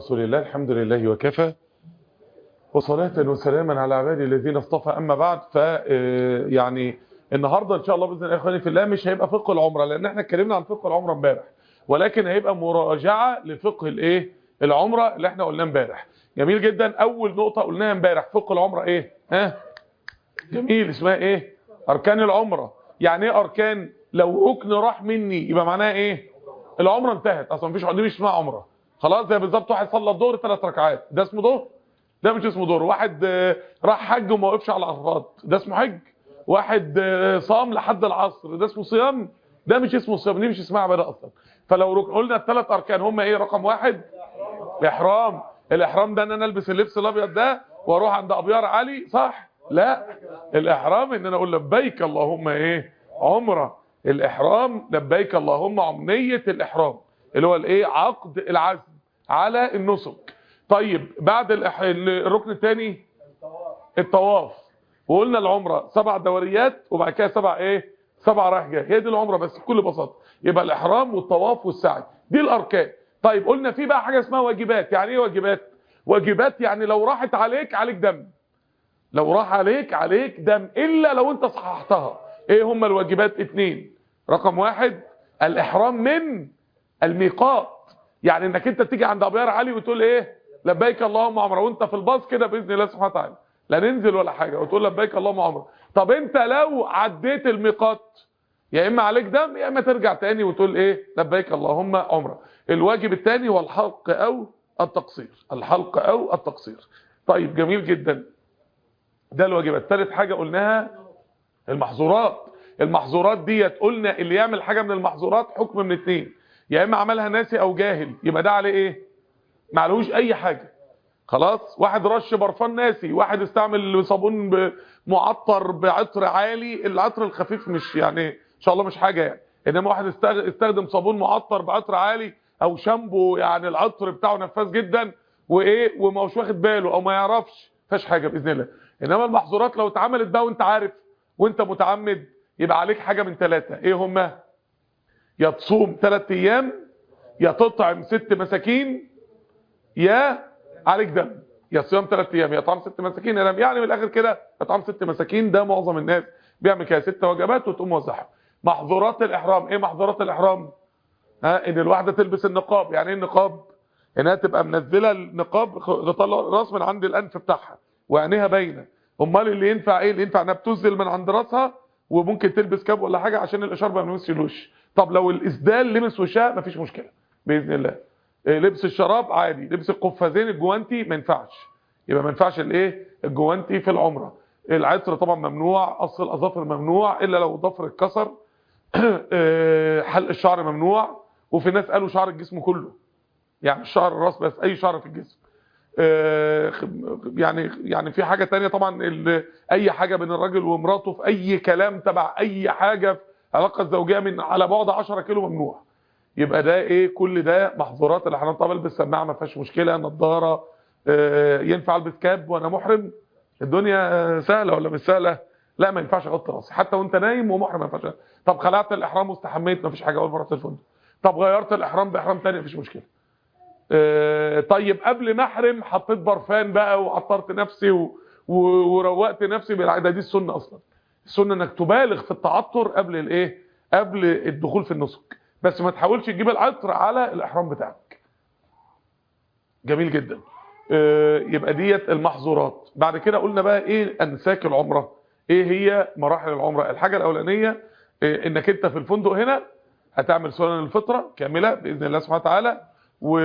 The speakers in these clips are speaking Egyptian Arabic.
رسول الله الحمد لله وكفى وصلاة وسلاما على عبادي الذين اصطفى أما بعد ف يعني النهاردة إن شاء الله بإذن الله إخواني في الله مش هيبقى فقه العمرة لأن احنا اتكلمنا عن فقه العمرة امبارح ولكن هيبقى مراجعة لفقه الايه العمرة اللي احنا قلناه امبارح جميل جدا أول نقطة قلناها امبارح فقه العمرة ايه ها جميل اسمها ايه أركان العمرة يعني ايه أركان لو ركن راح مني يبقى معناها ايه العمرة انتهت أصلا مفيش دي مش اسمها عمرة خلاص زي بالظبط واحد صلى الظهر ثلاث ركعات ده اسمه ظهر ده مش اسمه ظهر واحد راح حج وما وقفش على عرفات ده اسمه حج واحد صام لحد العصر ده اسمه صيام ده مش اسمه صيام دي مش اسمها عباده اصلا فلو قلنا الثلاث اركان هم ايه رقم واحد الاحرام الاحرام ده ان انا البس اللبس الابيض ده واروح عند ابيار علي صح لا الاحرام ان انا اقول لبيك اللهم ايه عمره الاحرام لبيك اللهم عمنيه الاحرام اللي هو الايه عقد العزم على النسك طيب بعد الإح... الركن الثاني الطواف وقلنا العمره سبع دوريات وبعد كده سبع ايه سبع رايح جاي هي دي العمره بس بكل بساطه يبقى الاحرام والطواف والسعي دي الاركان طيب قلنا في بقى حاجه اسمها واجبات يعني ايه واجبات واجبات يعني لو راحت عليك عليك دم لو راح عليك عليك دم الا لو انت صححتها ايه هم الواجبات اتنين رقم واحد الاحرام من الميقات يعني انك انت تيجي عند ابيار علي وتقول ايه لبيك اللهم عمره وانت في الباص كده باذن الله سبحانه وتعالى لا ننزل ولا حاجه وتقول لبيك اللهم عمره طب انت لو عديت الميقات يا اما عليك دم يا اما ترجع تاني وتقول ايه لبيك اللهم عمره الواجب الثاني هو الحلق او التقصير الحلق او التقصير طيب جميل جدا ده الواجبات ثالث حاجه قلناها المحظورات المحظورات ديت قلنا اللي يعمل حاجه من المحظورات حكم من اتنين يا اما عملها ناسي او جاهل يبقى ده عليه ايه معلهوش اي حاجه خلاص واحد رش برفان ناسي واحد استعمل صابون معطر بعطر عالي العطر الخفيف مش يعني ان شاء الله مش حاجه يعني انما واحد استخدم صابون معطر بعطر عالي او شامبو يعني العطر بتاعه نفاذ جدا وايه وما هوش واخد باله او ما يعرفش فاش حاجه باذن الله انما المحظورات لو اتعملت بقى وانت عارف وانت متعمد يبقى عليك حاجه من ثلاثه ايه هما يا تصوم ثلاث ايام يا تطعم ست مساكين يا عليك دم يا صيام ثلاث ايام يا طعام ست مساكين يا دم يعني من الاخر كده اطعام ست مساكين ده معظم الناس بيعمل كده ست وجبات وتقوم موزعها محظورات الاحرام ايه محظورات الاحرام ها ان الواحده تلبس النقاب يعني ايه النقاب انها تبقى منزله النقاب غطاء الراس من عند الانف بتاعها وعينيها باينه امال اللي ينفع ايه اللي ينفع انها بتنزل من عند راسها وممكن تلبس كاب ولا حاجه عشان الاشاره ما يلمسش الوش طب لو الاسدال لمس وشها مفيش مشكله باذن الله لبس الشراب عادي لبس القفازين الجوانتي ما ينفعش يبقى ما ينفعش الايه الجوانتي في العمره العطر طبعا ممنوع قص الاظافر ممنوع الا لو الضفر اتكسر حلق الشعر ممنوع وفي ناس قالوا شعر الجسم كله يعني شعر الراس بس اي شعر في الجسم يعني يعني في حاجه تانية طبعا اي حاجه بين الراجل ومراته في اي كلام تبع اي حاجه في علاقه زوجيه من على بعد 10 كيلو ممنوع يبقى ده ايه كل ده محظورات الاحرام طبعا البس سماعه ما فيهاش مشكله نضاره ينفع البس كاب وانا محرم الدنيا سهله ولا مش سهله لا ما ينفعش اغطي راسي حتى وانت نايم ومحرم ما ينفعش طب خلعت الاحرام واستحميت ما فيش حاجه اول مره رحت الفندق طب غيرت الاحرام باحرام ثاني ما فيش مشكله طيب قبل ما احرم حطيت برفان بقى وعطرت نفسي و... و... وروقت نفسي ده دي السنه اصلا السنه انك تبالغ في التعطر قبل الايه قبل الدخول في النسك بس ما تحاولش تجيب العطر على الاحرام بتاعك جميل جدا يبقى ديت المحظورات بعد كده قلنا بقى ايه انساك العمره ايه هي مراحل العمره الحاجه الاولانيه انك انت في الفندق هنا هتعمل سنن الفطره كامله باذن الله سبحانه وتعالى و...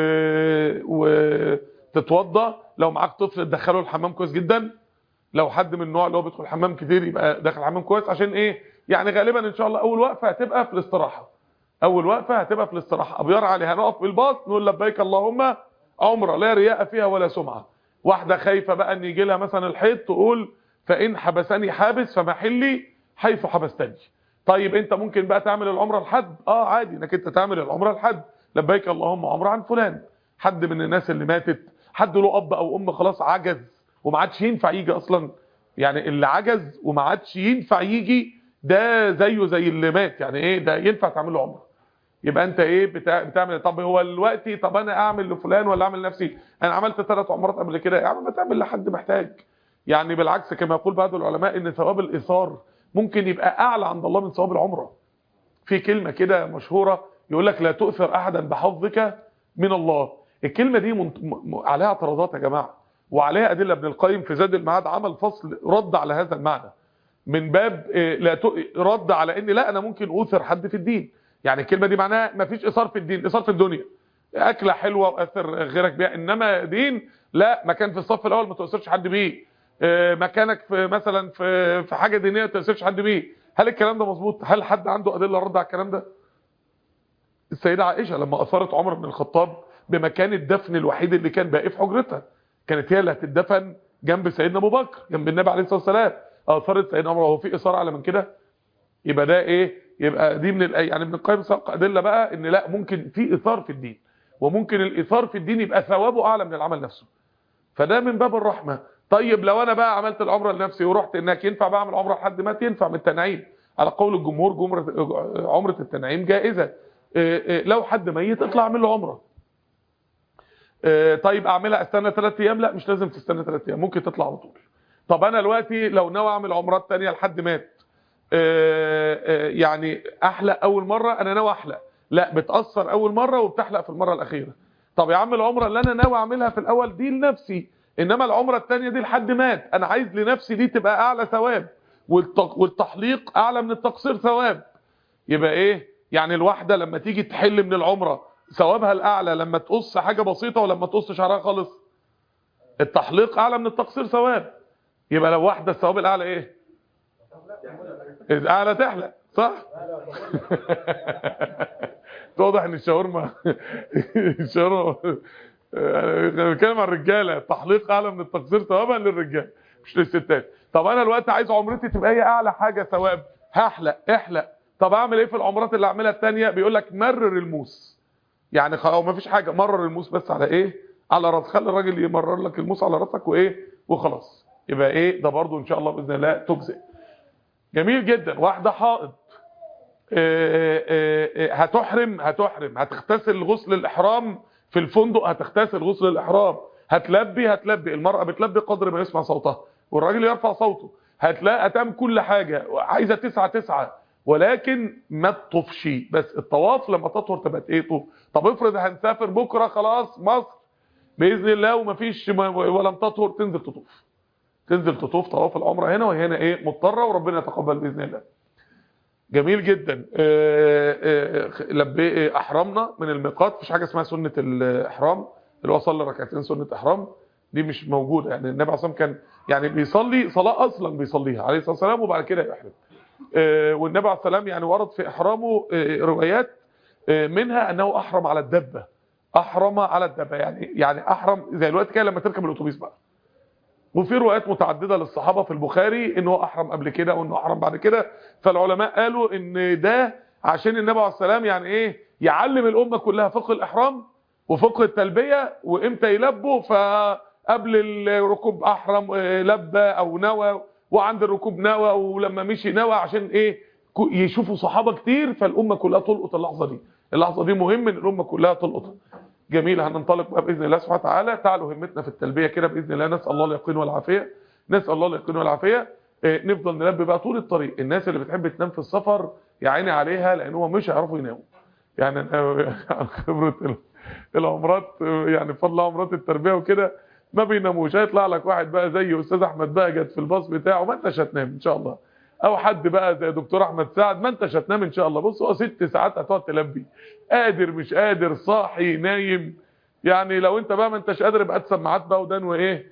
وتتوضى لو معاك طفل تدخله الحمام كويس جدا لو حد من النوع اللي هو بيدخل الحمام كتير يبقى داخل الحمام كويس عشان ايه يعني غالبا ان شاء الله اول وقفه هتبقى في الاستراحه اول وقفه هتبقى في الاستراحه ابيار علي هنقف بالباص نقول لبيك اللهم عمره لا رياء فيها ولا سمعه واحده خايفه بقى ان يجي لها مثلا الحيض تقول فان حبسني حابس فمحلي حيث حبستني طيب انت ممكن بقى تعمل العمره لحد اه عادي انك انت تعمل العمره لحد لبيك اللهم عمره عن فلان حد من الناس اللي ماتت حد له اب او ام خلاص عجز وما عادش ينفع يجي اصلا يعني اللي عجز وما عادش ينفع يجي ده زيه زي اللي مات يعني ايه ده ينفع تعمل له عمره يبقى انت ايه بتاع بتعمل طب هو دلوقتي طب انا اعمل لفلان ولا اعمل لنفسي انا عملت ثلاث عمرات قبل كده يا عم ما تعمل لحد محتاج يعني بالعكس كما يقول بعض العلماء ان ثواب الايثار ممكن يبقى اعلى عند الله من ثواب العمره في كلمه كده مشهوره يقول لك لا تؤثر احدا بحظك من الله الكلمه دي منت... م... عليها اعتراضات يا جماعه وعليها ادله ابن القيم في زاد المعاد عمل فصل رد على هذا المعنى من باب لا ت... رد على ان لا انا ممكن اوثر حد في الدين يعني الكلمه دي معناها ما فيش اثار في الدين اثار في الدنيا اكله حلوه واثر غيرك بيها انما دين لا مكان في الصف الاول ما تؤثرش حد بيه مكانك في مثلا في في حاجه دينيه ما تؤثرش حد بيه هل الكلام ده مظبوط هل حد عنده ادله رد على الكلام ده السيده عائشه لما اثرت عمر بن الخطاب بمكان الدفن الوحيد اللي كان باقي في حجرتها كانت هي اللي هتدفن جنب سيدنا ابو بكر جنب النبي عليه الصلاه والسلام اثرت سيدنا عمر هو في اثاره اعلى من كده يبقى ده ايه يبقى دي من يعني ابن القيم ساق ادله بقى ان لا ممكن في اثار في الدين وممكن الاثار في الدين يبقى ثوابه اعلى من العمل نفسه فده من باب الرحمه طيب لو انا بقى عملت العمره لنفسي ورحت انك ينفع بعمل عمره لحد مات ينفع من التنعيم على قول الجمهور جمره عمره التنعيم جائزه لو حد ميت اطلع اعمل له عمره طيب اعملها استنى 3 ايام لا مش لازم تستنى 3 ايام ممكن تطلع على طول طب انا دلوقتي لو ناوي اعمل عمرات ثانيه لحد مات يعني احلق اول مره انا ناوي احلق لا بتاثر اول مره وبتحلق في المره الاخيره طب يا عم العمره اللي انا ناوي اعملها في الاول دي لنفسي انما العمره الثانيه دي لحد مات انا عايز لنفسي دي تبقى اعلى ثواب والتحليق اعلى من التقصير ثواب يبقى ايه يعني الواحده لما تيجي تحل من العمره ثوابها الاعلى لما تقص حاجه بسيطه ولما تقص شعرها خالص التحليق اعلى من التقصير ثواب يبقى لو واحده الثواب الاعلى ايه اعلى تحلق صح واضح ان الشاورما الشاورما انا بتكلم عن الرجاله التحليق اعلى من التقصير ثوابا للرجال مش للستات طب انا دلوقتي عايز عمرتي تبقى هي اعلى حاجه ثواب هحلق احلق طب اعمل ايه في العمرات اللي اعملها الثانيه بيقول لك مرر الموس يعني خلاص ما فيش حاجه مرر الموس بس على ايه على راس خلي الراجل يمرر لك الموس على راسك وايه وخلاص يبقى ايه ده برضو ان شاء الله باذن الله تجزئ جميل جدا واحده حائض هتحرم هتحرم هتغتسل غسل الاحرام في الفندق هتغتسل غسل الاحرام هتلبي هتلبي المراه بتلبي قدر ما يسمع صوتها والراجل يرفع صوته هتلاقي هتعمل كل حاجه عايزه تسعة تسعة ولكن ما تطوفش بس الطواف لما تطهر تبقى ايه طوف طب افرض هنسافر بكره خلاص مصر باذن الله ومفيش ولم تطهر تنزل تطوف تنزل تطوف طواف العمره هنا وهنا ايه مضطره وربنا يتقبل باذن الله جميل جدا لبي احرمنا من الميقات مفيش حاجه اسمها سنه الاحرام اللي هو صلى ركعتين سنه احرام دي مش موجوده يعني النبي عليه الصلاه كان يعني بيصلي صلاه اصلا بيصليها عليه الصلاه والسلام وبعد كده يحرم والنبي عليه السلام يعني ورد في احرامه روايات منها انه احرم على الدبه احرم على الدبه يعني يعني احرم زي الوقت كده لما تركب الاتوبيس بقى وفي روايات متعدده للصحابه في البخاري ان هو احرم قبل كده وانه احرم بعد كده فالعلماء قالوا ان ده عشان النبي عليه السلام يعني ايه يعلم الامه كلها فقه الاحرام وفقه التلبيه وامتى يلبوا فقبل الركوب احرم لبى او نوى وعند الركوب نوى ولما مشي نوى عشان ايه يشوفوا صحابه كتير فالامه كلها تلقط اللحظه دي اللحظه دي مهم ان الامه كلها تلقطها جميل هننطلق بقى باذن الله سبحانه وتعالى تعالوا همتنا في التلبيه كده باذن الله نسال الله اليقين والعافيه نسال الله اليقين والعافيه إيه نفضل نلبي بقى طول الطريق الناس اللي بتحب تنام في السفر يا عيني عليها لان هم مش هيعرفوا يناموا يعني انا خبره العمرات يعني بفضل عمرات التربيه وكده ما بيناموش هيطلع لك واحد بقى زي استاذ احمد بهجت في الباص بتاعه ما انتش هتنام ان شاء الله او حد بقى زي دكتور احمد سعد ما انتش هتنام ان شاء الله بص هو ست ساعات هتقعد تلبي قادر مش قادر صاحي نايم يعني لو انت بقى ما انتش قادر يبقى تسمعات بقى ودان وايه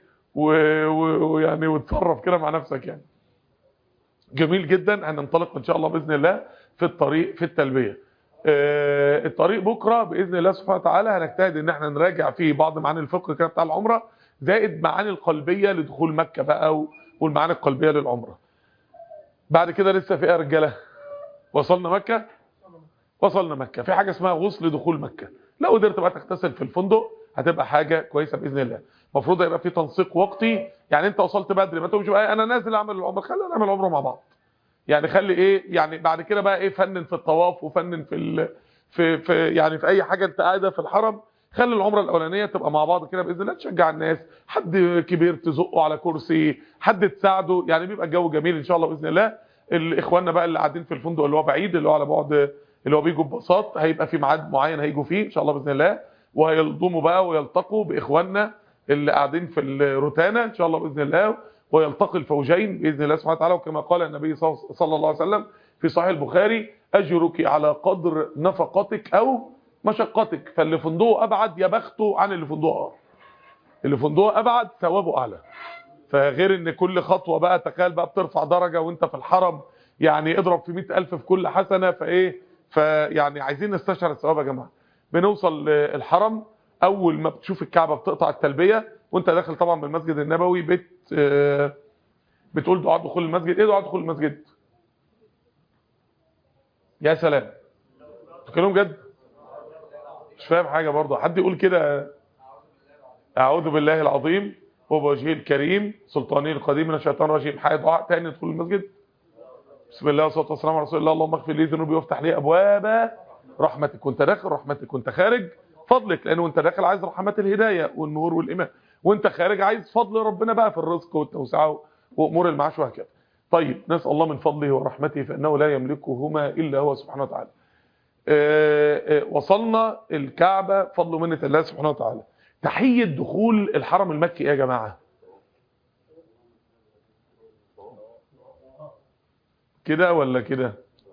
ويعني وتصرف كده مع نفسك يعني جميل جدا هننطلق ان شاء الله باذن الله في الطريق في التلبيه آه الطريق بكره باذن الله سبحانه وتعالى هنجتهد ان احنا نراجع فيه بعض معاني الفقه كده بتاع العمره زائد معاني القلبيه لدخول مكه بقى والمعاني القلبيه للعمره بعد كده لسه في ايه يا رجاله وصلنا مكه وصلنا مكه في حاجه اسمها غسل دخول مكه لو قدرت بقى تغتسل في الفندق هتبقى حاجه كويسه باذن الله المفروض يبقى في تنسيق وقتي يعني انت وصلت بدري ما تقولش بقى انا نازل اعمل العمره خلينا نعمل العمره مع بعض يعني خلي ايه يعني بعد كده بقى ايه فنن في الطواف وفنن في في في يعني في اي حاجه انت قاعده في الحرم خلي العمره الاولانيه تبقى مع بعض كده باذن الله تشجع الناس حد كبير تزقه على كرسي حد تساعده يعني بيبقى الجو جميل ان شاء الله باذن الله الاخواننا بقى اللي قاعدين في الفندق اللي هو بعيد اللي هو على بعد اللي هو بيجوا ببساط هيبقى في ميعاد معين هيجوا فيه ان شاء الله باذن الله وهيلضموا بقى ويلتقوا باخواننا اللي قاعدين في الروتانا ان شاء الله باذن الله ويلتقي الفوجين باذن الله سبحانه وتعالى وكما قال النبي صلى الله عليه وسلم في صحيح البخاري اجرك على قدر نفقتك او مشقتك فاللي فندقه ابعد يا بخته عن اللي فندقه اقرب اللي فندقه ابعد ثوابه اعلى فغير ان كل خطوه بقى تخيل بقى بترفع درجه وانت في الحرم يعني اضرب في 100000 في كل حسنه فايه فيعني عايزين نستشعر الثواب يا جماعه بنوصل الحرم اول ما بتشوف الكعبه بتقطع التلبيه وانت داخل طبعا من المسجد النبوي بت بتقول دعاء دخول المسجد ايه دعاء دخول المسجد يا سلام تكلموا جد مش فاهم حاجه برضه حد يقول كده اعوذ بالله العظيم وبوجهه الكريم سلطانه القديم من الشيطان الرجيم حاجه دعاء تاني دخول المسجد بسم الله والصلاه والسلام على رسول الله اللهم اغفر لي ذنوبي وافتح لي ابواب رحمتك وانت داخل رحمتك وانت خارج فضلك لانه وانت داخل عايز رحمات الهدايه والنور والايمان وانت خارج عايز فضل ربنا بقى في الرزق والتوسعه وامور المعاش وهكذا طيب نسال الله من فضله ورحمته فانه لا يملكهما الا هو سبحانه وتعالى اه اه وصلنا الكعبه فضل منه الله سبحانه وتعالى تحيه دخول الحرم المكي ايه يا جماعه كده ولا كده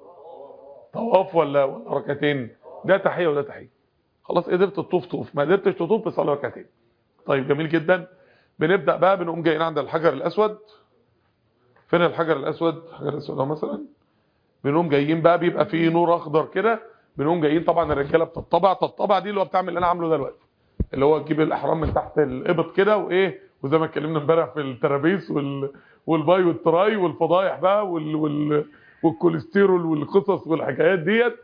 طواف ولا ولا ركعتين ده تحيه وده تحيه خلاص قدرت تطوف طوف ما قدرتش تطوف بصلي ركعتين طيب جميل جدا بنبدا بقى بنقوم جايين عند الحجر الاسود فين الحجر الاسود الحجر الاسود اهو مثلا بنقوم جايين بقى بيبقى فيه نور اخضر كده بنقوم جايين طبعا الرجاله بتطبع تطبع دي اللي هو بتعمل اللي انا عامله دلوقتي اللي هو تجيب الاحرام من تحت الابط كده وايه وزي ما اتكلمنا امبارح في الترابيس وال والباي والتراي والفضايح بقى وال... وال... والكوليسترول والقصص والحكايات ديت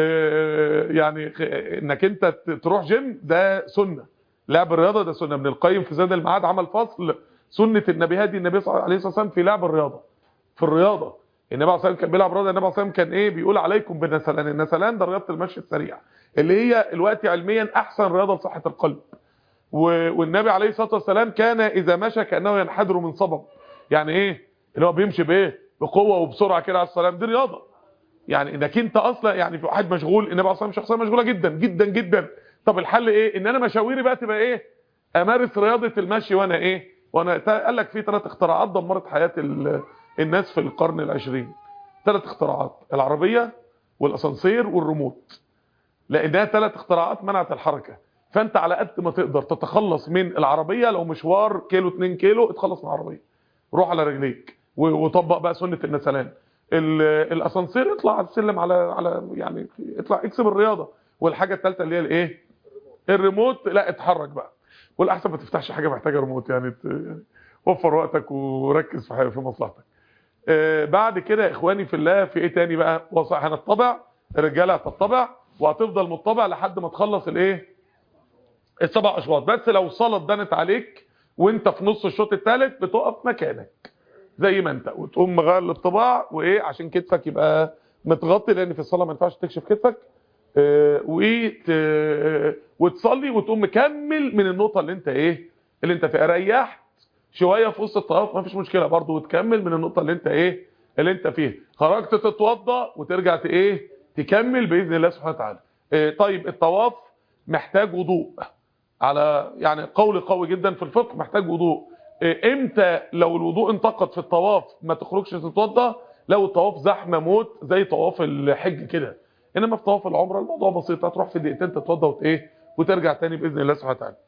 يعني انك انت تروح جيم ده سنه لعب الرياضه ده سنه ابن القيم في زاد المعاد عمل فصل سنه النبي هادي النبي صلى الله عليه وسلم في لعب الرياضه في الرياضه النبي عليه الصلاه كان بيلعب رياضه النبي عليه الصلاه كان ايه بيقول عليكم بالنسلان النسلان ده رياضه المشي السريع اللي هي الوقت علميا احسن رياضه لصحه القلب والنبي عليه الصلاه والسلام كان اذا مشى كانه ينحدر من صبب يعني ايه اللي هو بيمشي بايه بقوه وبسرعه كده على السلام دي رياضه يعني انك انت اصلا يعني في واحد مشغول النبي اصلا شخصيه مشغوله جدا جدا جدا طب الحل ايه ان انا مشاويري بقى تبقى ايه امارس رياضه المشي وانا ايه وانا قال لك في ثلاث اختراعات دمرت حياه الناس في القرن العشرين ثلاث اختراعات العربيه والاسانسير والريموت لانها ثلاث اختراعات منعت الحركه فانت على قد ما تقدر تتخلص من العربيه لو مشوار كيلو 2 كيلو اتخلص من العربيه روح على رجليك وطبق بقى سنه النسلان الاسانسير اطلع على السلم على على يعني اطلع اكسب الرياضه والحاجه الثالثه اللي هي الايه الريموت لا اتحرك بقى والاحسن ما تفتحش حاجه محتاجه ريموت يعني, يعني وفر وقتك وركز في حاجه في مصلحتك آه بعد كده يا اخواني في الله في ايه تاني بقى وصح هنطبع الرجاله هتطبع وهتفضل مطبع لحد ما تخلص الايه السبع اشواط بس لو صلاه دنت عليك وانت في نص الشوط الثالث بتقف مكانك زي ما انت وتقوم مغير الطباع وايه عشان كتفك يبقى متغطي لان في الصلاه ما ينفعش تكشف كتفك اه وتصلي وتقوم مكمل من النقطه اللي انت ايه اللي انت فيها ريحت شويه في وسط الطواف ما فيش مشكله برضه وتكمل من النقطه اللي انت ايه اللي انت فيها خرجت تتوضا وترجع ايه تكمل باذن الله سبحانه وتعالى اه طيب الطواف محتاج وضوء على يعني قول قوي جدا في الفقه محتاج وضوء امتى لو الوضوء انتقد في الطواف ما تخرجش تتوضا لو الطواف زحمه موت زي طواف الحج كده انما في طواف العمره الموضوع بسيط هتروح في دقيقتين تتوضا وايه وترجع تاني باذن الله سبحانه وتعالى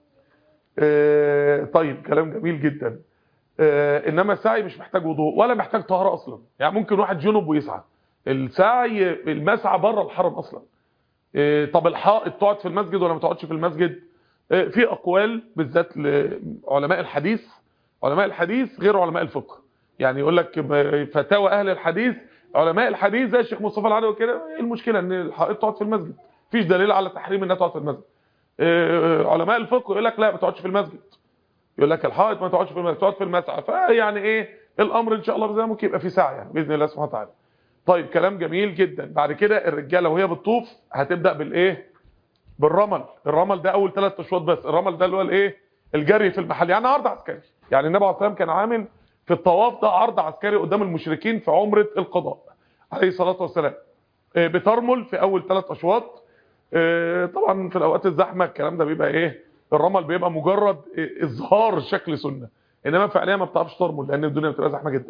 اه طيب كلام جميل جدا اه انما السعي مش محتاج وضوء ولا محتاج طهاره اصلا يعني ممكن واحد جنب ويسعى السعي المسعى بره الحرم اصلا اه طب الحائط تقعد في المسجد ولا ما تقعدش في المسجد في اقوال بالذات لعلماء الحديث علماء الحديث غير علماء الفقه يعني يقول لك فتاوى اهل الحديث علماء الحديث زي الشيخ مصطفى العدوي كده ايه المشكله ان الحائط تقعد في المسجد مفيش دليل على تحريم انها تقعد في المسجد علماء الفقه يقول لك لا ما تقعدش في المسجد يقول لك الحائط ما تقعدش في المسجد تقعد في المسعى فيعني ايه الامر ان شاء الله باذن الله ممكن يبقى في ساعه يعني باذن الله سبحانه وتعالى طيب كلام جميل جدا بعد كده الرجاله وهي بتطوف هتبدا بالايه بالرمل الرمل ده اول ثلاث اشواط بس الرمل ده اللي هو الايه الجري في المحل يعني عرض عسكري يعني النبي عليه الصلاه والسلام كان عامل في الطواف ده عرض عسكري قدام المشركين في عمره القضاء عليه الصلاه والسلام آه، بترمل في اول ثلاث اشواط آه، طبعا في الاوقات الزحمه الكلام ده بيبقى ايه الرمل بيبقى مجرد آه، اظهار شكل سنه انما فعليا ما بتعرفش ترمل لان الدنيا بتبقى زحمه جدا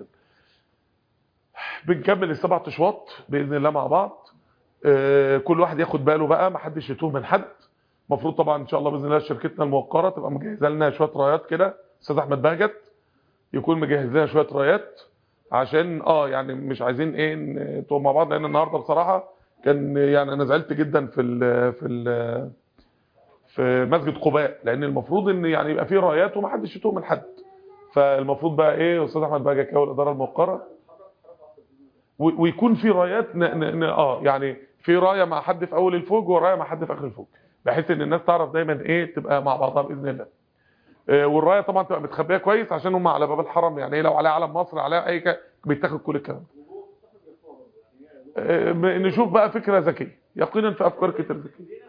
بنكمل السبع اشواط باذن الله مع بعض آه، كل واحد ياخد باله بقى ما حدش يتوه من حد المفروض طبعا ان شاء الله باذن الله شركتنا الموقره تبقى مجهزه لنا شويه رايات كده استاذ احمد بهجت يكون مجهز لنا شويه رايات عشان اه يعني مش عايزين ايه نتوه مع بعض لان النهارده بصراحه كان يعني انا زعلت جدا في ال في ال في مسجد قباء لان المفروض ان يعني يبقى فيه رايات وما حدش يتوه من حد فالمفروض بقى ايه استاذ احمد بهجت كده والاداره الموقره و- ويكون في رايات ن... ن... ن... اه يعني في رايه مع حد في اول الفوج ورايه مع حد في اخر الفوج بحيث ان الناس تعرف دايما ايه تبقى مع بعضها باذن الله آه، والرايه طبعا تبقى متخبيه كويس عشان هم على باب الحرم يعني ايه لو عليها علم مصر عليها اي ك... بيتاخد كل الكلام ده. آه، ب- نشوف بقى فكره ذكيه يقينا في افكار كتير ذكيه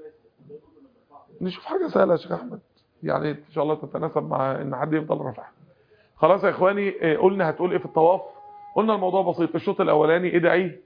نشوف حاجه سهله يا شيخ احمد يعني ان شاء الله تتناسب مع ان حد يفضل رافعها خلاص يا اخواني آه، قلنا هتقول ايه في الطواف قلنا الموضوع بسيط الشوط الاولاني ادعي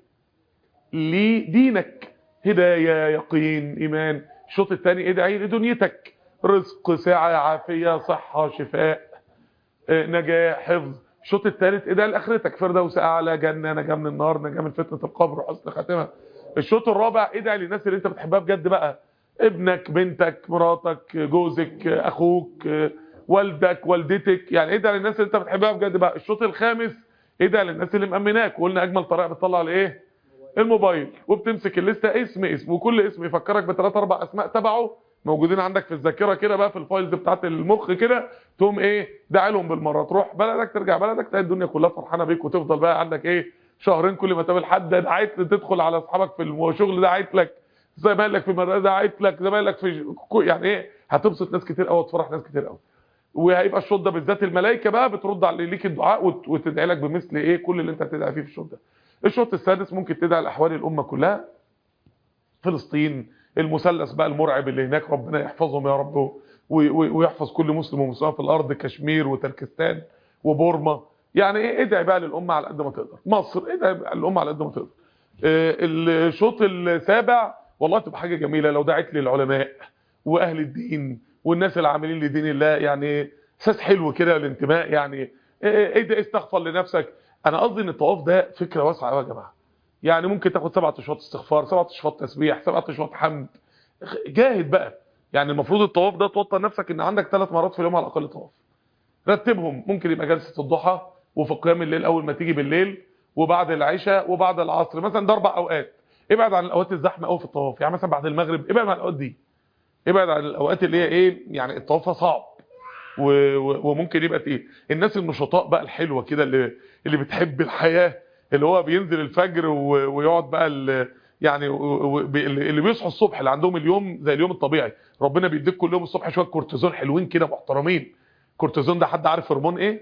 لدينك هدايه يقين ايمان الشوط الثاني ادعي لدنيتك رزق سعه عافيه صحه شفاء آه، نجاح حفظ الشوط الثالث ادعي لاخرتك فردوس اعلى جنه نجاه من النار نجاه من فتنه القبر وحسن خاتمه الشوط الرابع ادعي للناس اللي انت بتحبها بجد بقى ابنك بنتك مراتك جوزك اخوك والدك والدتك يعني ادعي للناس اللي انت بتحبها بجد بقى الشوط الخامس ادعي للناس اللي مأمناك وقلنا اجمل طريقه بتطلع الايه الموبايل وبتمسك الليسته اسم اسم وكل اسم يفكرك بثلاث اربع اسماء تبعه موجودين عندك في الذاكره كده بقى في الفايلز بتاعت المخ كده تقوم ايه داعي لهم بالمره تروح بلدك ترجع بلدك تلاقي الدنيا كلها فرحانه بيك وتفضل بقى عندك ايه شهرين كل ما تقابل حد دعيت تدخل على اصحابك في الشغل دعيت لك زمايلك في المدرسه دعيت لك زمايلك في يعني ايه هتبسط ناس كتير قوي وتفرح ناس كتير قوي وهيبقى الشوط ده بالذات الملائكه بقى بترد على ليك الدعاء وت- وتدعي لك بمثل ايه كل اللي انت هتدعي فيه في الشوط ده الشوط السادس ممكن تدعي لاحوال الامه كلها فلسطين المثلث بقى المرعب اللي هناك ربنا يحفظهم يا رب و- و- ويحفظ كل مسلم ومسلمه في الارض كشمير وتركستان وبورما يعني ايه ادعي بقى للامه على قد ما تقدر مصر ادعي بقى للامه على قد ما تقدر آه، الشوط السابع والله تبقى حاجه جميله لو دعيت للعلماء واهل الدين والناس العاملين لدين الله يعني احساس حلو كده الانتماء يعني ايه ده استغفر لنفسك انا قصدي ان الطواف ده فكره واسعه قوي يا جماعه يعني ممكن تاخد سبعة اشواط استغفار سبعة اشواط تسبيح سبعة اشواط حمد جاهد بقى يعني المفروض الطواف ده توطن نفسك ان عندك ثلاث مرات في اليوم على الاقل طواف رتبهم ممكن يبقى جلسه الضحى وفي قيام الليل اول ما تيجي بالليل وبعد العشاء وبعد العصر مثلا ده اربع اوقات ابعد عن الاوقات الزحمه قوي في الطواف يعني مثلا بعد المغرب ابعد عن الاوقات دي ابعد عن الاوقات اللي هي ايه يعني الطواف فيها صعب و... و... وممكن يبقى ايه الناس النشطاء بقى الحلوه كده اللي اللي بتحب الحياه اللي هو بينزل الفجر و... ويقعد بقى ال... يعني و... و... بي- اللي بيصحوا الصبح اللي عندهم اليوم زي اليوم الطبيعي ربنا بيديك كل يوم الصبح شويه كورتيزون حلوين كده محترمين كورتيزون ده حد عارف هرمون ايه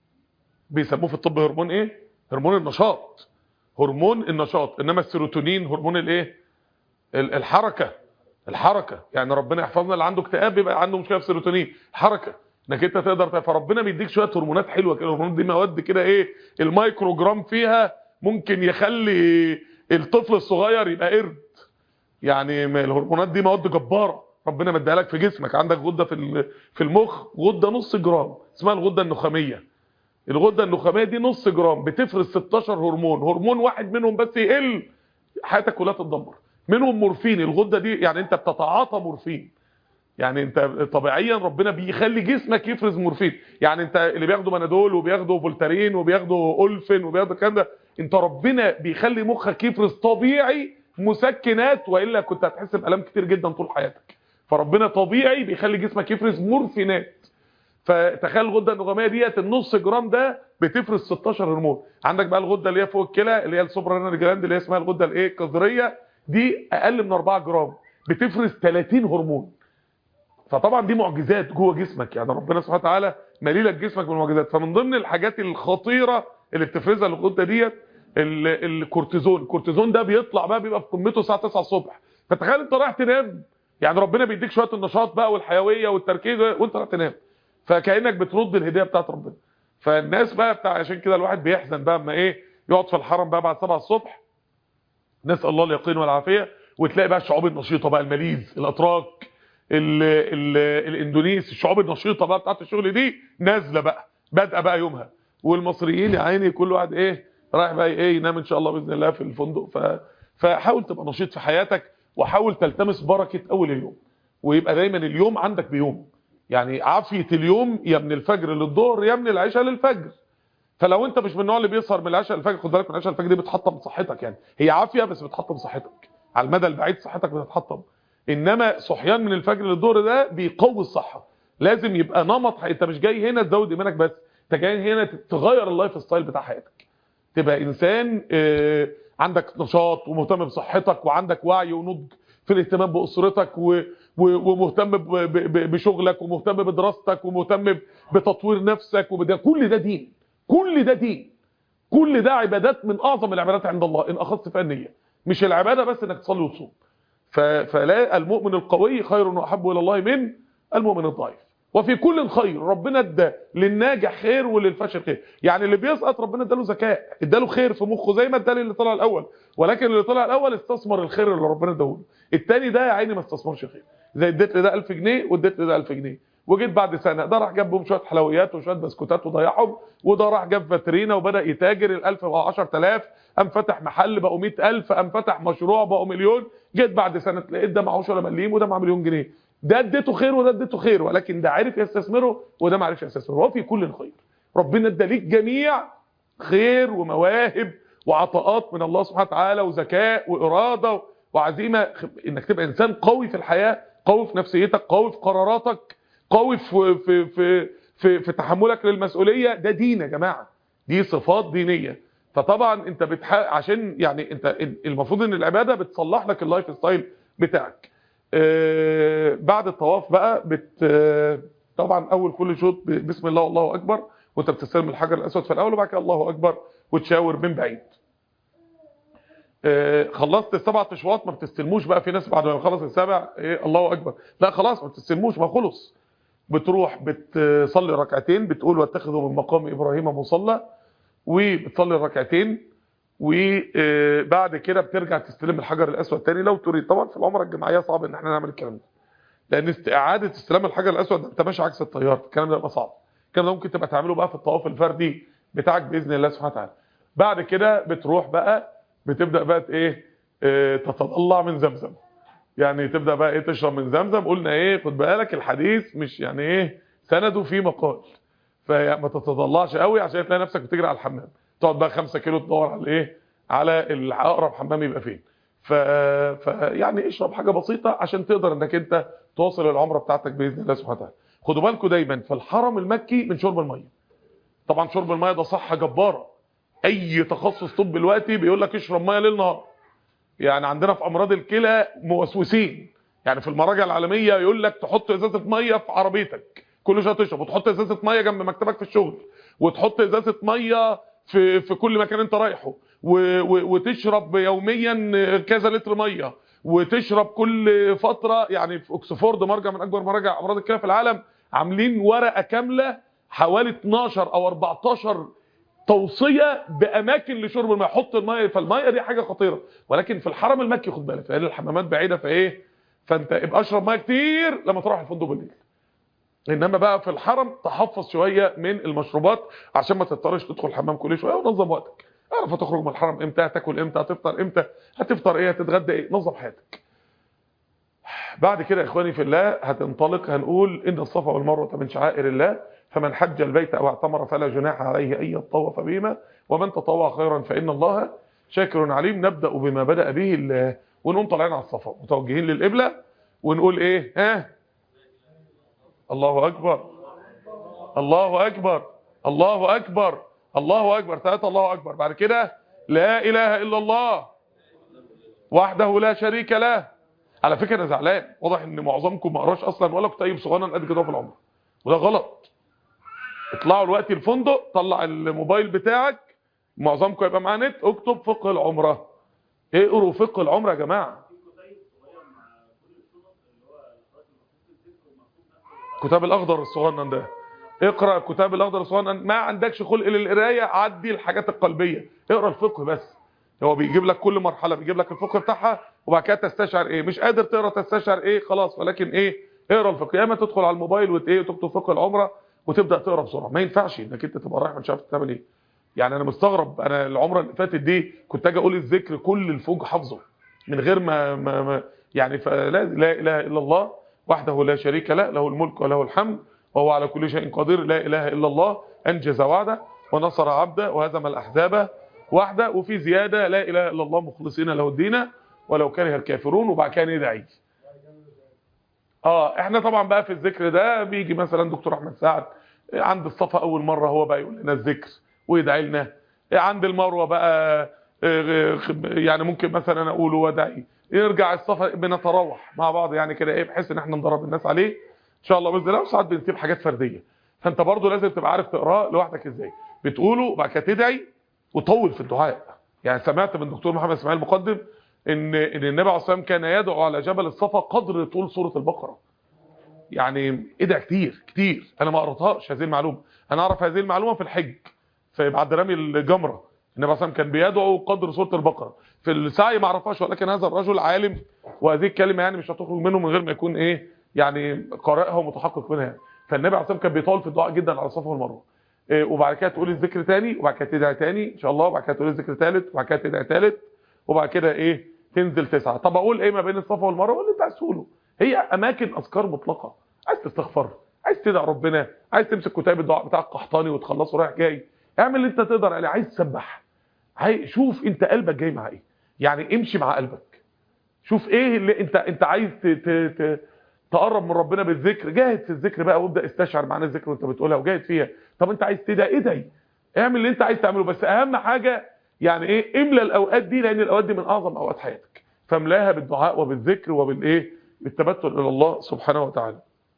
بيسموه في الطب هرمون ايه هرمون النشاط هرمون النشاط انما السيروتونين هرمون الايه ال- الحركه الحركه يعني ربنا يحفظنا اللي عنده اكتئاب يبقى عنده مشكله في السيروتونين حركه انك انت تقدر ت- فربنا بيديك شويه هرمونات حلوه كده الهرمونات دي مواد كده ايه المايكرو جرام فيها ممكن يخلي الطفل الصغير يبقى قرد يعني ما الهرمونات دي مواد جباره ربنا مديها لك في جسمك عندك غده في ال- في المخ غده نص جرام اسمها الغده النخاميه الغده النخاميه دي نص جرام بتفرز 16 هرمون هرمون واحد منهم بس يقل حياتك كلها تتدمر منهم مورفين الغده دي يعني انت بتتعاطى مورفين يعني انت طبيعيا ربنا بيخلي جسمك يفرز مورفين يعني انت اللي بياخدوا منادول وبياخدوا فولتارين وبياخدوا اولفين وبياخدوا الكلام ده انت ربنا بيخلي مخك يفرز طبيعي مسكنات والا كنت هتحس بالام كتير جدا طول حياتك فربنا طبيعي بيخلي جسمك يفرز مورفينات فتخيل الغده النخاميه ديت النص جرام ده بتفرز 16 هرمون عندك بقى الغده اللي هي فوق الكلى اللي هي السوبرانال جلاند اللي هي اسمها الغده الايه الكظريه دي اقل من 4 جرام بتفرز 30 هرمون فطبعا دي معجزات جوه جسمك يعني ربنا سبحانه وتعالى مالي لك جسمك بالمعجزات فمن ضمن الحاجات الخطيره اللي بتفرزها الغده ديت ال- الكورتيزون الكورتيزون ده بيطلع بقى بيبقى في قمته الساعه 9 الصبح فتخيل انت رايح تنام يعني ربنا بيديك شويه النشاط بقى والحيويه والتركيز وانت رايح تنام فكانك بترد الهديه بتاعت ربنا فالناس بقى بتاع عشان كده الواحد بيحزن بقى اما ايه يقعد في الحرم بقى بعد 7 الصبح نسال الله اليقين والعافيه وتلاقي بقى الشعوب النشيطه بقى الماليز الاتراك ال ال الاندونيس الشعوب النشيطه بقى بتاعت الشغل دي نازله بقى بادئه بقى يومها والمصريين يا عيني كل واحد ايه رايح بقى ايه ينام ان شاء الله باذن الله في الفندق ف فحاول تبقى نشيط في حياتك وحاول تلتمس بركه اول اليوم ويبقى دايما اليوم عندك بيوم يعني عافيه اليوم يا من الفجر للظهر يا من العشاء للفجر فلو انت مش من النوع اللي بيسهر من العشاء للفجر خد بالك من العشاء للفجر دي بتحطم صحتك يعني هي عافيه بس بتحطم صحتك على المدى البعيد صحتك بتتحطم انما صحيان من الفجر للظهر ده بيقوي الصحه لازم يبقى نمط انت مش جاي هنا تزود ايمانك بس انت جاي هنا تغير اللايف ستايل بتاع حياتك تبقى انسان آه، عندك نشاط ومهتم بصحتك وعندك وعي ونضج في الاهتمام باسرتك و- و- ومهتم ب- ب- ب- بشغلك ومهتم بدراستك ومهتم بتطوير نفسك وبده كل ده دين كل ده دين كل ده عبادات من اعظم العبادات عند الله ان اخذت فيها النيه مش العباده بس انك تصلي وتصوم ف- فلا المؤمن القوي خير واحب الى الله من المؤمن الضعيف وفي كل خير ربنا ادى للناجح خير وللفاشل خير يعني اللي بيسقط ربنا اداله ذكاء اداله خير في مخه زي ما ادى اللي طلع الاول ولكن اللي طلع الاول استثمر الخير اللي ربنا اداله التاني ده يا عيني ما استثمرش خير زي اديت لي ده 1000 جنيه واديت لي ده 1000 جنيه وجيت بعد سنه ده راح جاب بهم شويه حلويات وشويه بسكوتات وضيعهم وده راح جاب فاترينا وبدا يتاجر ال1000 بقى 10000 قام فتح محل بقوا 100000 قام فتح مشروع بقوا مليون جيت بعد سنه لقيت ده معهوش ولا مليم وده معاه مليون جنيه ده اديته خير وده اديته خير ولكن ده عرف يستثمره وده ما عرفش يستثمره وفي كل خير ربنا ادى ليك جميع خير ومواهب وعطاءات من الله سبحانه وتعالى وذكاء واراده وعزيمه انك تبقى انسان قوي في الحياه قوي في نفسيتك قوي في قراراتك قوي في في في في, في تحملك للمسؤوليه ده دين يا جماعه دي صفات دينيه فطبعا انت بتح... عشان يعني انت المفروض ان العباده بتصلح لك اللايف ستايل بتاعك آه، بعد الطواف بقى بت آه، طبعا اول كل شوط ب- بسم الله والله اكبر وانت بتستلم الحجر الاسود في الاول وبعد كده الله اكبر وتشاور من بعيد آه، خلصت السبع اشواط ما بتستلموش بقى في ناس بعد ما يخلص السبع ايه الله اكبر لا خلاص ما بتستلموش ما خلص بتروح بتصلي ركعتين بتقول واتخذوا من مقام ابراهيم مصلى وبتصلي الركعتين وبعد كده بترجع تستلم الحجر الاسود تاني لو تريد طبعا في العمره الجماعيه صعب ان احنا نعمل الكلام ده لان است- اعاده استلام الحجر الاسود انت ماشي عكس التيار الكلام ده يبقى صعب الكلام ده ممكن تبقى تعمله بقى في الطواف الفردي بتاعك باذن الله سبحانه وتعالى بعد كده بتروح بقى بتبدا بقى ايه آه، تتطلع من زمزم يعني تبدا بقى ايه تشرب من زمزم قلنا ايه خد بالك الحديث مش يعني ايه سنده في مقال فما تتطلعش قوي عشان تلاقي نفسك بتجري على الحمام تقعد بقى 5 كيلو تدور على ايه على الاقرب حمام يبقى فين ف... ف يعني اشرب حاجه بسيطه عشان تقدر انك انت توصل العمره بتاعتك باذن الله سبحانه وتعالى خدوا بالكم دايما في الحرم المكي من شرب الميه طبعا شرب الميه ده صحه جباره اي تخصص طب دلوقتي بيقول لك اشرب ميه ليل نهار يعني عندنا في امراض الكلى موسوسين يعني في المراجع العالميه يقول لك تحط ازازه ميه في عربيتك كل شويه تشرب وتحط ازازه ميه جنب مكتبك في الشغل وتحط ازازه ميه في في كل مكان انت رايحه و- و- وتشرب يوميا كذا لتر ميه وتشرب كل فتره يعني في اوكسفورد مرجع من اكبر مراجع امراض الكلى في العالم عاملين ورقه كامله حوالي 12 او 14 توصيه باماكن لشرب الماء حط الماء فالماء دي حاجه خطيره ولكن في الحرم المكي خد بالك لان الحمامات بعيده فايه فانت ابقى اشرب ميه كتير لما تروح الفندق بالليل انما بقى في الحرم تحفظ شويه من المشروبات عشان ما تضطرش تدخل الحمام كل شويه ونظم وقتك اعرف هتخرج من الحرم امتى هتاكل امتى هتفطر امتى هتفطر ايه هتتغدى ايه نظم حياتك بعد كده يا اخواني في الله هتنطلق هنقول ان الصفا والمروه من شعائر الله فمن حج البيت او اعتمر فلا جناح عليه ان يطوف بهما ومن تطوع خيرا فان الله شاكر عليم نبدا بما بدا به الله ونقوم طالعين على الصفا متوجهين للقبله ونقول ايه ها الله اكبر الله اكبر الله اكبر الله اكبر ثلاثه الله اكبر بعد كده لا اله الا الله وحده لا شريك له على فكره انا زعلان واضح ان معظمكم ما قراش اصلا ولا كتيب صغنن قد كده في العمر وده غلط اطلعوا دلوقتي الفندق طلع الموبايل بتاعك معظمكم يبقى معاه نت اكتب فقه العمره اقروا فقه العمره يا جماعه كتاب الاخضر الصغنن ده اقرا كتاب الاخضر الصغنن ما عندكش خلق للقرايه عدي الحاجات القلبيه اقرا الفقه بس هو بيجيب لك كل مرحله بيجيب لك الفقه بتاعها وبعد كده تستشعر ايه مش قادر تقرا تستشعر ايه خلاص ولكن ايه اقرا الفقه يا اما تدخل على الموبايل وت ايه وتكتب فقه العمره وتبدا تقرا بسرعه ما ينفعش انك انت تبقى رايح مش عارف تعمل ايه يعني انا مستغرب انا العمره اللي فاتت دي كنت اجي اقول الذكر كل الفوج حافظه من غير ما, ما, ما يعني فلا لا اله الا الله وحده لا شريك له له الملك وله الحمد وهو على كل شيء قدير لا اله الا الله انجز وعده ونصر عبده وهزم الاحزاب وحده وفي زياده لا اله الا الله مخلصين له الدين ولو كره الكافرون وبعد كده ندعي اه احنا طبعا بقى في الذكر ده بيجي مثلا دكتور احمد سعد عند الصفا اول مره هو بقى يقول لنا الذكر ويدعي لنا عند المروه بقى يعني ممكن مثلا اقوله وادعي يرجع الصفا بنتراوح مع بعض يعني كده ايه بحيث ان احنا ندرب الناس عليه ان شاء الله باذن الله وساعات بنسيب حاجات فرديه فانت برضو لازم تبقى عارف تقراه لوحدك ازاي بتقوله وبعد كده تدعي وطول في الدعاء يعني سمعت من الدكتور محمد اسماعيل مقدم ان ان النبي عليه الصلاه والسلام كان يدعو على جبل الصفا قدر طول سوره البقره يعني ادعى كتير كتير انا ما قراتهاش هذه المعلومه انا اعرف هذه المعلومه في الحج في بعد رمي الجمره النبي عليه كان بيدعو قدر سوره البقره في السعي ما اعرفهاش ولكن هذا الرجل عالم وهذه الكلمه يعني مش هتخرج منه من غير ما يكون ايه يعني قارئها ومتحقق منها يعني. فالنبي عليه كان بيطول في الدعاء جدا على الصفا والمروه إيه وبعد كده تقول الذكر تاني وبعد كده تدعي تاني ان شاء الله وبعد كده تقول الذكر ثالث وبعد كده تدعي ثالث وبعد كده ايه تنزل تسعه طب اقول ايه ما بين الصفا والمروه اللي انت عايز تقوله هي اماكن اذكار مطلقه عايز تستغفر عايز تدعي ربنا عايز تمسك كتاب الدعاء بتاع القحطاني وتخلصه رايح جاي اعمل اللي انت تقدر عليه عايز تسبح عايز شوف انت قلبك جاي مع ايه يعني امشي مع قلبك شوف ايه اللي انت انت عايز ت... ت... ت... تقرب من ربنا بالذكر جاهد في الذكر بقى وابدا استشعر معنى الذكر وانت بتقولها وجاهد فيها طب انت عايز تدعي ادعي اعمل اللي انت عايز تعمله بس اهم حاجه يعني ايه املى الاوقات دي لان الاوقات دي من اعظم اوقات حياتك فاملاها بالدعاء وبالذكر وبالايه بالتبتل الى الله سبحانه وتعالى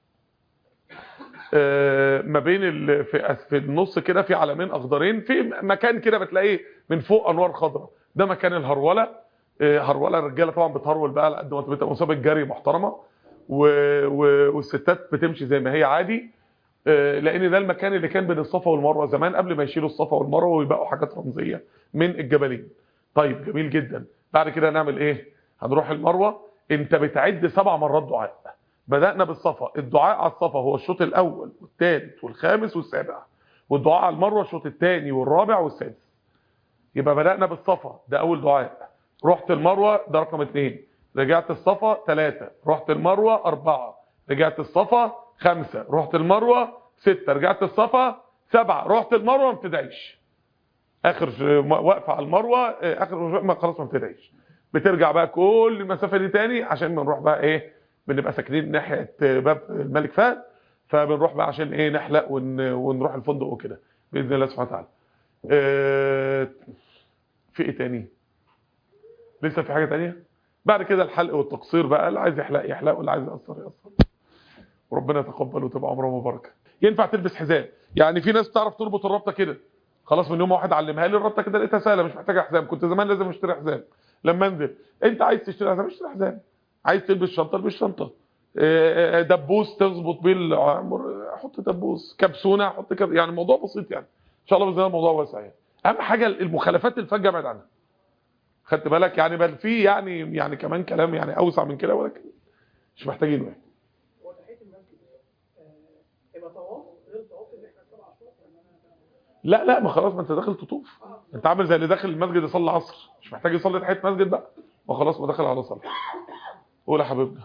آه ما بين ال... في في النص كده في علمين اخضرين في مكان كده بتلاقيه من فوق انوار خضراء ده مكان الهروله آه هروله الرجاله طبعا بتهرول بقى على قد ما تبقى مسابقه جري محترمه و... و... والستات بتمشي زي ما هي عادي آه لان ده المكان اللي كان بين الصفا والمروه زمان قبل ما يشيلوا الصفا والمروه ويبقوا حاجات رمزيه من الجبلين طيب جميل جدا بعد كده هنعمل ايه هنروح المروه انت بتعد سبع مرات دعاء بدأنا بالصفا الدعاء على الصفا هو الشوط الاول والثالث والخامس والسابع والدعاء على المروه الشوط الثاني والرابع والسادس يبقى بدأنا بالصفا ده اول دعاء رحت المروه ده رقم اثنين رجعت الصفا ثلاثة رحت المروه أربعة رجعت الصفا خمسة رحت المروه ستة رجعت الصفا سبعة رحت المروه ما بتدعيش اخر وقفه على المروه اخر ما خلاص ما بتدعيش بترجع بقى كل المسافه دي تاني عشان بنروح بقى ايه بنبقى ساكنين ناحيه باب الملك فهد فبنروح بقى عشان ايه نحلق ون... ونروح الفندق وكده باذن الله سبحانه وتعالى اه... في ايه تاني لسه في حاجه تانية بعد كده الحلق والتقصير بقى اللي عايز يحلق يحلق واللي عايز يقصر يقصر وربنا يتقبل وتبقى عمره مباركه ينفع تلبس حزام يعني في ناس بتعرف تربط الربطه كده خلاص من يوم واحد علمها لي الربطه كده لقيتها سهله مش محتاجه حزام كنت زمان لازم اشتري حزام لما انزل انت عايز تشتري حزام اشتري حزام عايز تلبس شنطه البس شنطه دبوس تظبط بيه العمر حط دبوس كبسونه حط كب... يعني الموضوع بسيط يعني ان شاء الله باذن الله الموضوع واسع يعني اهم حاجه المخالفات الفجه ابعد عنها خدت بالك يعني بل في يعني يعني كمان كلام يعني اوسع من كده ولكن مش محتاجينه يعني هو تحيه المسجد يبقى طواف غير طواف اللي احنا سبع اشهر لا لا ما خلاص ما انت داخل تطوف انت عامل زي اللي داخل المسجد يصلي العصر مش محتاج يصلي تحيه مسجد بقى ما خلاص ما دخل على صلاه قول يا حبيبنا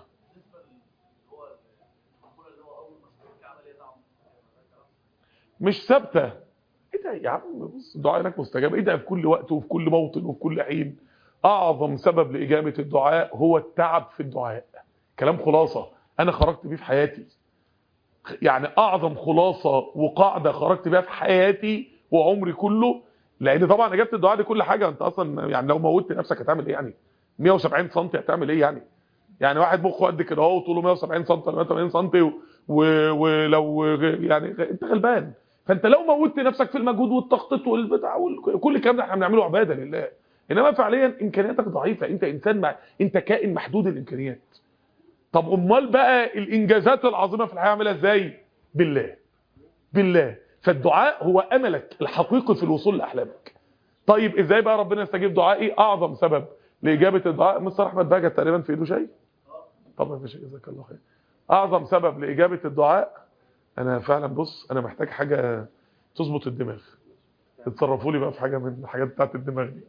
مش ثابته ايه ده يا عم بص الدعاء هناك مستجاب ايه ده في كل وقت وفي كل موطن وفي كل حين اعظم سبب لاجابه الدعاء هو التعب في الدعاء كلام خلاصه انا خرجت بيه في حياتي يعني اعظم خلاصه وقاعده خرجت بيها في حياتي وعمري كله لان طبعا اجابه الدعاء دي كل حاجه انت اصلا يعني لو موتت نفسك هتعمل ايه يعني 170 سم هتعمل ايه يعني يعني واحد مخه قد كده اهو طوله 170 سم ولا 180 سم ولو يعني انت غلبان فانت لو موتت نفسك في المجهود والتخطيط والبتاع وكل الكلام ده احنا بنعمله عباده لله انما فعليا امكانياتك ضعيفه انت انسان مع... انت كائن محدود الامكانيات طب امال بقى الانجازات العظيمه في الحياه عاملها ازاي بالله بالله فالدعاء هو املك الحقيقي في الوصول لاحلامك طيب ازاي بقى ربنا يستجيب دعائي اعظم سبب لاجابه الدعاء مستر احمد بقى تقريبا في ايده شيء طب ما فيش جزاك الله خير اعظم سبب لاجابه الدعاء انا فعلا بص انا محتاج حاجه تظبط الدماغ اتصرفوا لي بقى في حاجه من الحاجات بتاعت الدماغ دي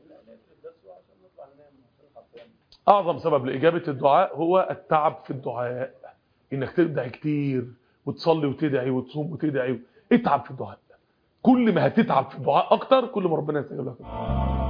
اعظم سبب لاجابه الدعاء هو التعب في الدعاء انك تدعي كتير وتصلي وتدعي وتصوم وتدعي اتعب في الدعاء كل ما هتتعب في الدعاء اكتر كل ما ربنا يستجيب لك